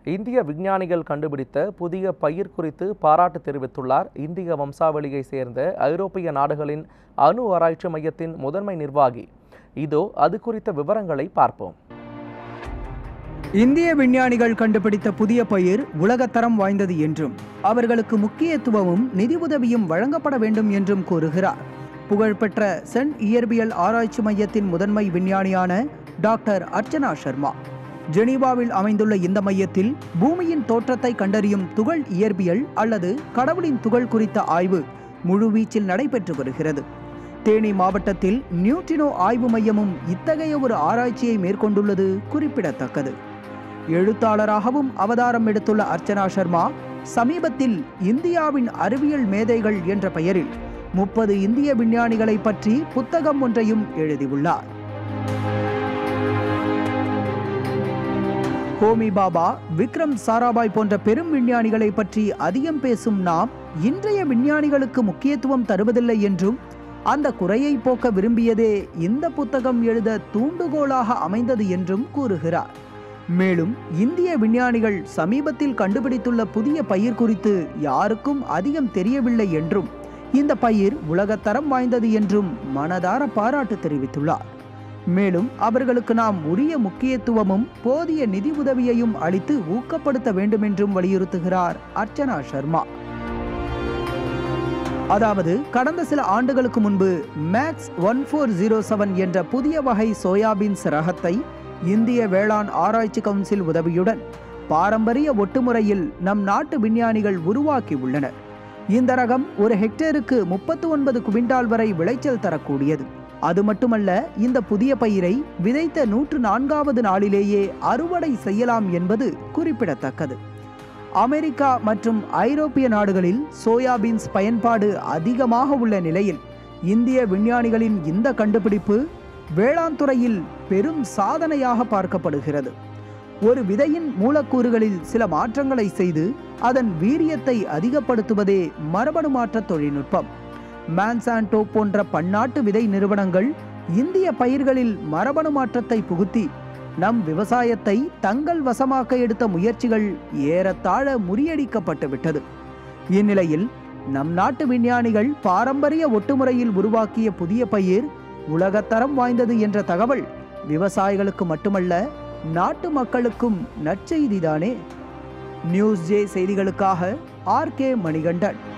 இந்திய விஞ்ஞானிகள் கண்டுபிடித்த புதிய பயிர் குறித்து பாராட்டு தெரிவித்துள்ளார் இந்திய வம்சாவளியை சேர்ந்த ஐரோப்பிய நாடுகளின் அணு ஆராய்ச்சி மையத்தின் முதன்மை நிர்வாகி இதோ அது குறித்த விவரங்களை பார்ப்போம் இந்திய விஞ்ஞானிகள் கண்டுபிடித்த புதிய பயிர் உலகத்தரம் வாய்ந்தது என்றும் அவர்களுக்கு முக்கியத்துவமும் நிதி உதவியும் வழங்கப்பட வேண்டும் என்றும் கூறுகிறார் புகழ்பெற்ற சென்ட் இயற்பியல் ஆராய்ச்சி மையத்தின் முதன்மை விஞ்ஞானியான டாக்டர் அர்ச்சனா சர்மா ஜெனீவாவில் அமைந்துள்ள இந்த மையத்தில் பூமியின் தோற்றத்தை கண்டறியும் துகள் இயற்பியல் அல்லது கடவுளின் துகள் குறித்த ஆய்வு முழுவீச்சில் நடைபெற்று வருகிறது தேனி மாவட்டத்தில் நியூட்ரினோ ஆய்வு மையமும் இத்தகைய ஒரு ஆராய்ச்சியை மேற்கொண்டுள்ளது குறிப்பிடத்தக்கது எழுத்தாளராகவும் அவதாரம் எடுத்துள்ள அர்ச்சனா சர்மா சமீபத்தில் இந்தியாவின் அறிவியல் மேதைகள் என்ற பெயரில் முப்பது இந்திய விஞ்ஞானிகளை பற்றி புத்தகம் ஒன்றையும் எழுதியுள்ளார் ஹோமி பாபா விக்ரம் சாராபாய் போன்ற பெரும் விஞ்ஞானிகளை பற்றி அதிகம் பேசும் நாம் இன்றைய விஞ்ஞானிகளுக்கு முக்கியத்துவம் தருவதில்லை என்றும் அந்த குறையை போக்க விரும்பியதே இந்த புத்தகம் எழுத தூண்டுகோலாக அமைந்தது என்றும் கூறுகிறார் மேலும் இந்திய விஞ்ஞானிகள் சமீபத்தில் கண்டுபிடித்துள்ள புதிய பயிர் குறித்து யாருக்கும் அதிகம் தெரியவில்லை என்றும் இந்த பயிர் உலகத்தரம் வாய்ந்தது என்றும் மனதார பாராட்டு தெரிவித்துள்ளார் மேலும் அவர்களுக்கு நாம் உரிய முக்கியத்துவமும் போதிய நிதி உதவியையும் அளித்து ஊக்கப்படுத்த வேண்டும் என்றும் வலியுறுத்துகிறார் அர்ச்சனா சர்மா அதாவது கடந்த சில ஆண்டுகளுக்கு முன்பு Max one four zero seven என்ற புதிய வகை சோயாபீன்ஸ் ரகத்தை இந்திய வேளாண் ஆராய்ச்சி கவுன்சில் உதவியுடன் பாரம்பரிய ஒட்டுமுறையில் நம் நாட்டு விஞ்ஞானிகள் உருவாக்கி உள்ளனர் இந்த ரகம் ஒரு ஹெக்டேருக்கு முப்பத்து ஒன்பது குவிண்டால் வரை விளைச்சல் தரக்கூடியது அது மட்டுமல்ல இந்த புதிய பயிரை விதைத்த நூற்று நான்காவது நாளிலேயே அறுவடை செய்யலாம் என்பது குறிப்பிடத்தக்கது அமெரிக்கா மற்றும் ஐரோப்பிய நாடுகளில் சோயாபீன்ஸ் பயன்பாடு அதிகமாக உள்ள நிலையில் இந்திய விஞ்ஞானிகளின் இந்த கண்டுபிடிப்பு வேளாண் துறையில் பெரும் சாதனையாக பார்க்கப்படுகிறது ஒரு விதையின் மூலக்கூறுகளில் சில மாற்றங்களை செய்து அதன் வீரியத்தை அதிகப்படுத்துவதே மரபணு மாற்ற தொழில்நுட்பம் மான்சான்டோ போன்ற பன்னாட்டு விதை நிறுவனங்கள் இந்திய பயிர்களில் மரபணு மாற்றத்தை புகுத்தி நம் விவசாயத்தை தங்கள் வசமாக்க எடுத்த முயற்சிகள் ஏறத்தாழ முறியடிக்கப்பட்டு விட்டது இந்நிலையில் நம் நாட்டு விஞ்ஞானிகள் பாரம்பரிய ஒட்டுமுறையில் உருவாக்கிய புதிய பயிர் உலகத்தரம் வாய்ந்தது என்ற தகவல் விவசாயிகளுக்கு மட்டுமல்ல நாட்டு மக்களுக்கும் நற்செய்திதானே நியூஸ் ஜே செய்திகளுக்காக ஆர் கே மணிகண்டன்